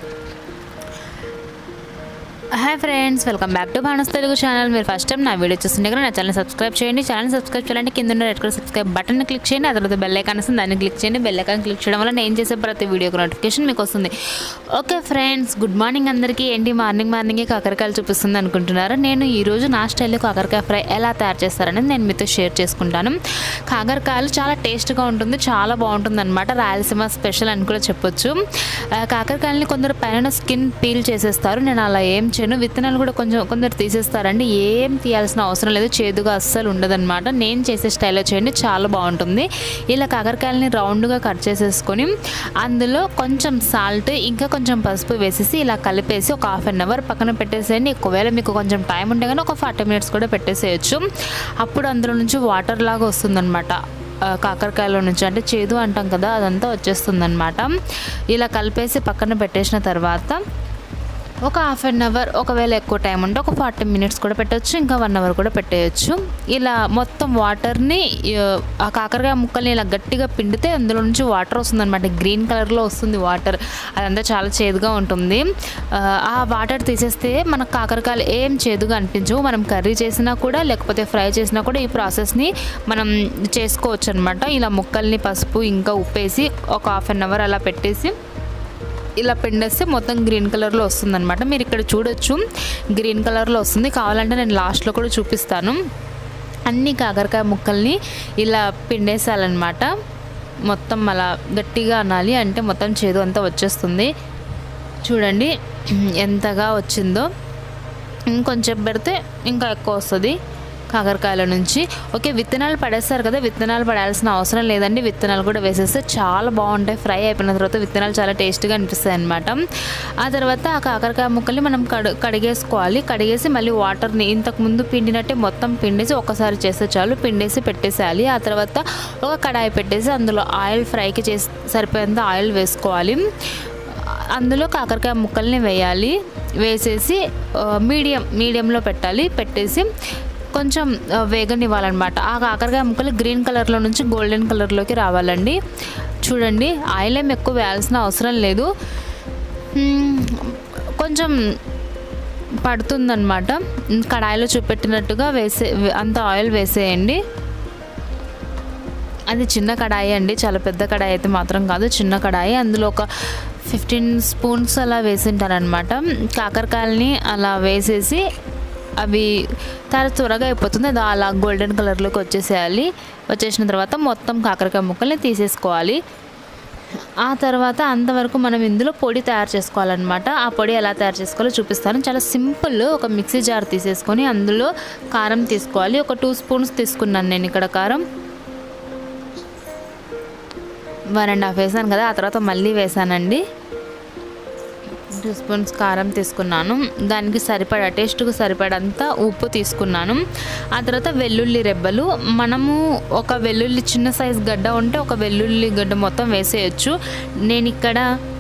hi friends welcome back to భానస్ Telugu channel మీరు first time నా వీడియో చూస్తుంటే కనుక నా ఛానల్ సబ్స్క్రైబ్ చేయండి ఛానల్ సబ్స్క్రైబ్ చేయాలంటే కింద ఉన్న red colour subscribe button click చేయండి ఆ తర్వాత బెల్ ఐకాన్ వస్తుంది దాన్ని క్లిక్ చేయండి బెల్ ఐకాన్ క్లిక్ చేయడం వల్ల నేను చేసే ప్రతి వీడియోకి నోటిఫికేషన్ మీకు వస్తుంది ఓకే ఫ్రెండ్స్ గుడ్ మార్నింగ్ అందరికీ ఏంటి మార్నింగ్ మార్నింగే కాకరకాయలు చూపిస్తుంది అనుకుంటున్నారు నేను ఈరోజు నా స్టైల్లో కాకరకాయ ఫ్రై ఎలా తయారు చేస్తారనేది నేను మీతో షేర్ చేసుకుంటాను కాకరకాయలు చాలా టేస్ట్గా ఉంటుంది చాలా బాగుంటుంది అనమాట రాయలసీమ స్పెషల్ అని కూడా చెప్పొచ్చు ఆ, కాకరకాయలని కొందరు పైన స్కిన్ పీల్ చేసేస్తారు నేను అలా ఏం చేయను విత్తనాలు కూడా కొంచెం కొందరు తీసేస్తారండి ఏం తీయాల్సిన అవసరం లేదు చేదుగా అస్సలు ఉండదన్నమాట నేను చేసే స్టైల్లో చేయండి చాలా బాగుంటుంది ఇలా కాకరకాయలని రౌండ్గా కట్ చేసేసుకొని అందులో కొంచెం సాల్ట్ ఇంకా కొంచెం పసుపు వేసేసి ఇలా కలిపేసి ఒక హాఫ్ అన్ అవర్ పక్కన పెట్టేసేయండి ఒకవేళ మీకు కొంచెం టైం ఉంటే కానీ ఒక ఫార్టీ మినిట్స్ కూడా పెట్టేసేయచ్చు అప్పుడు అందులో నుంచి వాటర్ లాగా వస్తుందన్నమాట ఆ, కాకరకాయలో నుంచి అంటే చేదు అంటాం కదా అదంతా వచ్చేస్తుందన్నమాట ఇలా కలిపేసి పక్కన పెట్టేసిన తర్వాత ఒక హాఫ్ అన్ అవర్ ఒకవేళ ఎక్కువ టైం ఉంటే ఒక ఫార్టీ మినిట్స్ కూడా పెట్టవచ్చు ఇంకా వన్ అవర్ కూడా పెట్టేయచ్చు ఇలా మొత్తం వాటర్ని ఆ కాకరకాయ ముక్కల్ని ఇలా గట్టిగా పిండితే అందులో నుంచి వాటర్ వస్తుందన్నమాట గ్రీన్ కలర్లో వస్తుంది వాటర్ అదంతా చాలా చేదుగా ఉంటుంది ఆ, ఆ వాటర్ తీసేస్తే మనకు కాకరకాయలు ఏం చేదుగా అనిపించవు మనం కర్రీ చేసినా కూడా లేకపోతే ఫ్రై చేసినా కూడా ఈ ప్రాసెస్ని మనం చేసుకోవచ్చు అనమాట ఇలా ముక్కల్ని పసుపు ఇంకా ఉప్పేసి ఒక హాఫ్ అన్ అవర్ అలా పెట్టేసి ఇలా పిండేస్తే మొత్తం గ్రీన్ కలర్లో వస్తుంది అనమాట మీరు ఇక్కడ చూడొచ్చు గ్రీన్ కలర్లో వస్తుంది కావాలంటే నేను లాస్ట్లో కూడా చూపిస్తాను అన్ని కాకరకాయ ముక్కల్ని ఇలా పిండేసాలన్నమాట మొత్తం అలా గట్టిగా అనాలి అంటే మొత్తం చేదు అంతా వచ్చేస్తుంది చూడండి ఎంతగా వచ్చిందో ఇంకొంచెం పెడితే ఇంకా ఎక్కువ వస్తుంది కాకరకాయల నుంచి ఓకే విత్తనాలు పడేస్తారు కదా విత్తనాలు పడాల్సిన అవసరం లేదండి విత్తనాలు కూడా వేసేస్తే చాలా బాగుంటాయి ఫ్రై అయిపోయిన తర్వాత విత్తనాలు చాలా టేస్ట్గా అనిపిస్తాయి అనమాట ఆ తర్వాత ఆ కాకరకాయ ముక్కల్ని మనం కడు కడిగేసుకోవాలి కడిగేసి మళ్ళీ వాటర్ని ఇంతకు ముందు పిండినట్టే మొత్తం పిండేసి ఒకసారి చేస్తే చాలు పిండేసి పెట్టేసేయాలి ఆ తర్వాత ఒక కడాయి పెట్టేసి అందులో ఆయిల్ ఫ్రైకి చేసి సరిపోయేంత ఆయిల్ వేసుకోవాలి అందులో కాకరకాయ ముక్కల్ని వేయాలి వేసేసి ఆ, మీడియం మీడియంలో పెట్టాలి పెట్టేసి కొంచెం ఆ, వేగనివ్వాలన్నమాట ఆ కాకరకాయ ముక్కలు గ్రీన్ కలర్లో నుంచి గోల్డెన్ కలర్లోకి రావాలండి చూడండి ఆయిల్ ఏం ఎక్కువ వేయాల్సిన అవసరం లేదు మ్మ్, కొంచెం పడుతుందన్నమాట కడాయిలో చూపెట్టినట్టుగా వేసే అంత ఆయిల్ వేసేయండి అది చిన్న కడాయి అండి చాలా పెద్ద కడాయి అయితే మాత్రం కాదు చిన్న కడాయి అందులో ఒక ఫిఫ్టీన్ స్పూన్స్ అలా వేసింటారనమాట కాకరకాయలని అలా వేసేసి అవి చాలా త్వరగా అయిపోతుంది అది అలా గోల్డెన్ కలర్లోకి వచ్చేసేయాలి వచ్చేసిన తర్వాత మొత్తం కాకరకాయ ముక్కల్ని తీసేసుకోవాలి ఆ తర్వాత అంతవరకు మనం ఇందులో పొడి తయారు చేసుకోవాలన్నమాట ఆ పొడి ఎలా తయారు చేసుకోవాలో చూపిస్తాను చాలా సింపుల్ ఒక మిక్సీ జార్ తీసేసుకొని అందులో కారం తీసుకోవాలి ఒక టూ స్పూన్స్ తీసుకున్నాను నేను ఇక్కడ కారం వన్ అండ్ హాఫ్ వేసాను కదా ఆ తర్వాత మళ్ళీ వేసానండి టూ స్పూన్స్ కారం తీసుకున్నాను దానికి సరిపడా టేస్ట్కు సరిపడంత ఉప్పు తీసుకున్నాను ఆ తర్వాత వెల్లుల్లి రెబ్బలు మనము ఒక వెల్లుల్లి చిన్న సైజ్ గడ్డ ఉంటే ఒక వెల్లుల్లి గడ్డ మొత్తం వేసేయచ్చు నేను ఇక్కడ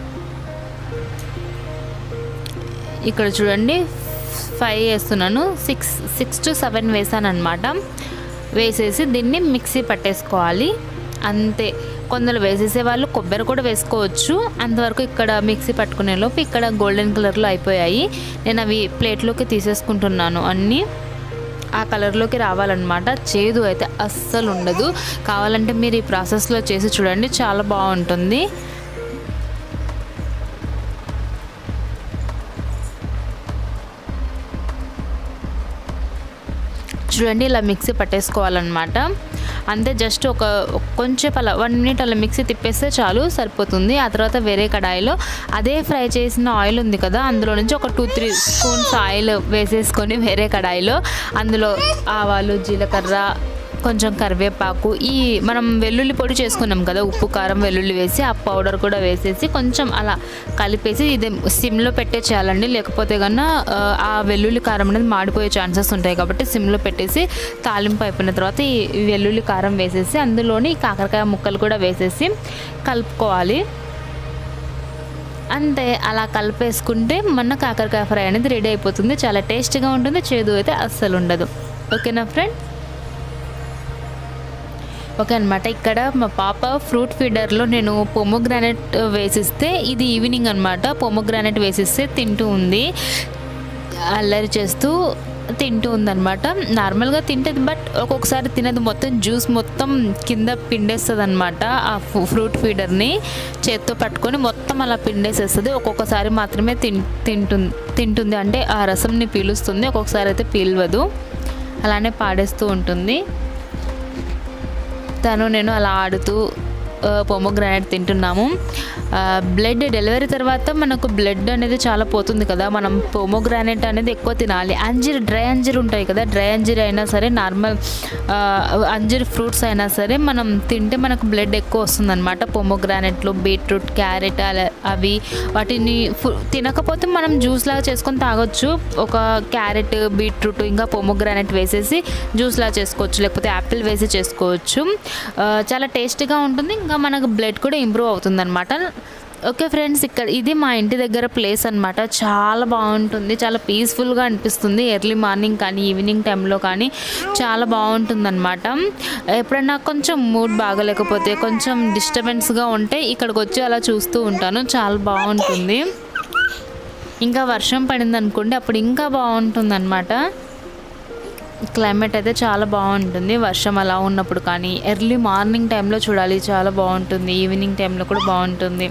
ఇక్కడ చూడండి ఫైవ్ వేస్తున్నాను సిక్స్ సిక్స్ టు సెవెన్ వేసాను అనమాట వేసేసి దీన్ని మిక్సీ పట్టేసుకోవాలి అంతే కొందరు వేసేసే వాళ్ళు కొబ్బరి కూడా వేసుకోవచ్చు అంతవరకు ఇక్కడ మిక్సీ పట్టుకునే లోపు ఇక్కడ గోల్డెన్ కలర్లో అయిపోయాయి నేను అవి ప్లేట్లోకి తీసేసుకుంటున్నాను అన్నీ ఆ కలర్లోకి రావాలన్నమాట చేదు అయితే అస్సలు ఉండదు కావాలంటే మీరు ఈ ప్రాసెస్లో చేసి చూడండి చాలా బాగుంటుంది చూడండి ఇలా మిక్సీ పట్టేసుకోవాలన్నమాట అంతే జస్ట్ ఒక కొంచెం అలా వన్ మినిట్ అలా మిక్సీ తిప్పేస్తే చాలు సరిపోతుంది ఆ తర్వాత వేరే కడాయిలో అదే ఫ్రై చేసిన ఆయిల్ ఉంది కదా అందులో నుంచి ఒక టూ త్రీ స్పూన్స్ ఆయిల్ వేసేసుకొని వేరే కడాయిలో అందులో ఆవాలు జీలకర్ర కొంచెం కరివేపాకు ఈ మనం వెల్లుల్లి పొడి చేసుకున్నాం కదా ఉప్పు కారం వెల్లుల్లి వేసి ఆ పౌడర్ కూడా వేసేసి కొంచెం అలా కలిపేసి ఇది సిమ్లో పెట్టే చేయాలండి లేకపోతే కన్నా ఆ, ఆ వెల్లుల్లి కారం అనేది మాడిపోయే ఛాన్సెస్ ఉంటాయి కాబట్టి సిమ్లో పెట్టేసి తాలింపు అయిపోయిన తర్వాత ఈ వెల్లుల్లి కారం వేసేసి అందులోని ఈ కాకరకాయ ముక్కలు కూడా వేసేసి కలుపుకోవాలి అంతే అలా కలిపేసుకుంటే మన కాకరకాయ ఫ్రై అనేది రెడీ అయిపోతుంది చాలా టేస్టీగా ఉంటుంది చేదు అయితే అస్సలు ఉండదు ఓకేనా ఫ్రెండ్ ఓకే అనమాట ఇక్కడ మా పాప ఫ్రూట్ ఫీడర్లో నేను పొమోగ్రానైట్ వేసిస్తే ఇది ఈవినింగ్ అనమాట పొమోగ్రానైట్ వేసిస్తే తింటూ ఉంది అల్లరి చేస్తూ తింటూ ఉందన్నమాట నార్మల్గా తింటుంది బట్ ఒక్కొక్కసారి తినదు మొత్తం జ్యూస్ మొత్తం కింద పిండేస్తుంది అనమాట ఆ ఫ్రూట్ ఫీడర్ని చేత్తో పట్టుకొని మొత్తం అలా పిండేసేస్తుంది ఒక్కొక్కసారి మాత్రమే తిన్ తింటుంది తింటుంది అంటే ఆ రసంని పీలుస్తుంది ఒక్కొక్కసారి అయితే పీలవదు అలానే పాడేస్తూ ఉంటుంది తను నేను అలా ఆడుతూ పొమోగ్రానైట్ తింటున్నాము బ్లడ్ డెలివరీ తర్వాత మనకు బ్లడ్ అనేది చాలా పోతుంది కదా మనం పొమోగ్రానైట్ అనేది ఎక్కువ తినాలి అంజీర్ డ్రై అంజీర్ ఉంటాయి కదా డ్రై అంజీర్ అయినా సరే నార్మల్ అంజీర్ ఫ్రూట్స్ అయినా సరే మనం తింటే మనకు బ్లడ్ ఎక్కువ వస్తుందన్నమాట పొమోగ్రానైట్లు బీట్రూట్ క్యారెట్ అలా అవి వాటిని ఫు- తినకపోతే మనం జ్యూస్ లాగా చేసుకొని తాగొచ్చు ఒక క్యారెట్ బీట్రూట్ ఇంకా పొమోగ్రానైట్ వేసేసి జ్యూస్ లాగా చేసుకోవచ్చు లేకపోతే యాపిల్ వేసి చేసుకోవచ్చు ఆ, చాలా టేస్టీగా ఉంటుంది ఇంకా మనకు బ్లడ్ కూడా ఇంప్రూవ్ అవుతుంది అనమాట ఓకే ఫ్రెండ్స్ ఇక్కడ ఇది మా ఇంటి దగ్గర ప్లేస్ అనమాట చాలా బాగుంటుంది చాలా పీస్ఫుల్గా అనిపిస్తుంది ఎర్లీ మార్నింగ్ కానీ ఈవినింగ్ టైంలో కానీ చాలా బాగుంటుంది అనమాట ఎప్పుడైనా కొంచెం మూడ్ బాగలేకపోతే కొంచెం డిస్టర్బెన్స్గా ఉంటే ఇక్కడికి వచ్చి అలా చూస్తూ ఉంటాను చాలా బాగుంటుంది ఇంకా వర్షం పడింది అనుకోండి అప్పుడు ఇంకా బాగుంటుంది అనమాట క్లైమేట్ అయితే చాలా బాగుంటుంది వర్షం అలా ఉన్నప్పుడు కానీ ఎర్లీ మార్నింగ్ టైంలో చూడాలి చాలా బాగుంటుంది ఈవినింగ్ టైంలో కూడా బాగుంటుంది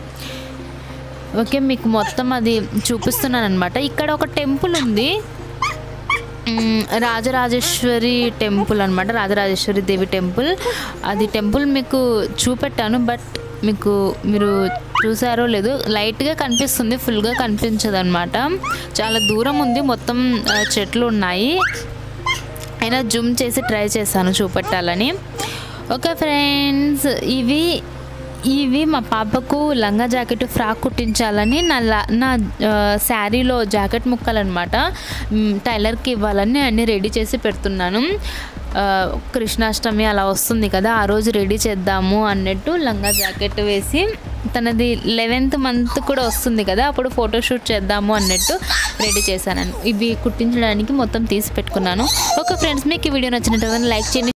ఓకే మీకు మొత్తం అది చూపిస్తున్నాను అనమాట ఇక్కడ ఒక టెంపుల్ ఉంది మ్, రాజరాజేశ్వరి టెంపుల్ అనమాట రాజరాజేశ్వరి దేవి టెంపుల్ అది టెంపుల్ మీకు చూపెట్టాను బట్ మీకు మీరు చూసారో లేదో లైట్గా కనిపిస్తుంది ఫుల్గా కనిపించదు అనమాట చాలా దూరం ఉంది మొత్తం ఆ, చెట్లు ఉన్నాయి అయినా జూమ్ చేసి ట్రై చేశాను చూపెట్టాలని ఓకే ఫ్రెండ్స్ ఇవి ఇవి మా పాపకు లంగా జాకెట్ ఫ్రాక్ కుట్టించాలని నా లా- నా ఆ, శారీలో జాకెట్ ముక్కలు అనమాట టైలర్కి ఇవ్వాలని అన్నీ రెడీ చేసి పెడుతున్నాను ఆ, కృష్ణాష్టమి అలా వస్తుంది కదా ఆ రోజు రెడీ చేద్దాము అన్నట్టు లంగా జాకెట్ వేసి తనది లెవెన్త్ మంత్ కూడా వస్తుంది కదా అప్పుడు ఫోటోషూట్ చేద్దాము అన్నట్టు రెడీ చేశాను ఇవి కుట్టించడానికి మొత్తం తీసి పెట్టుకున్నాను ఓకే ఫ్రెండ్స్ మీకు ఈ వీడియో నచ్చినట్టు లైక్ చేయండి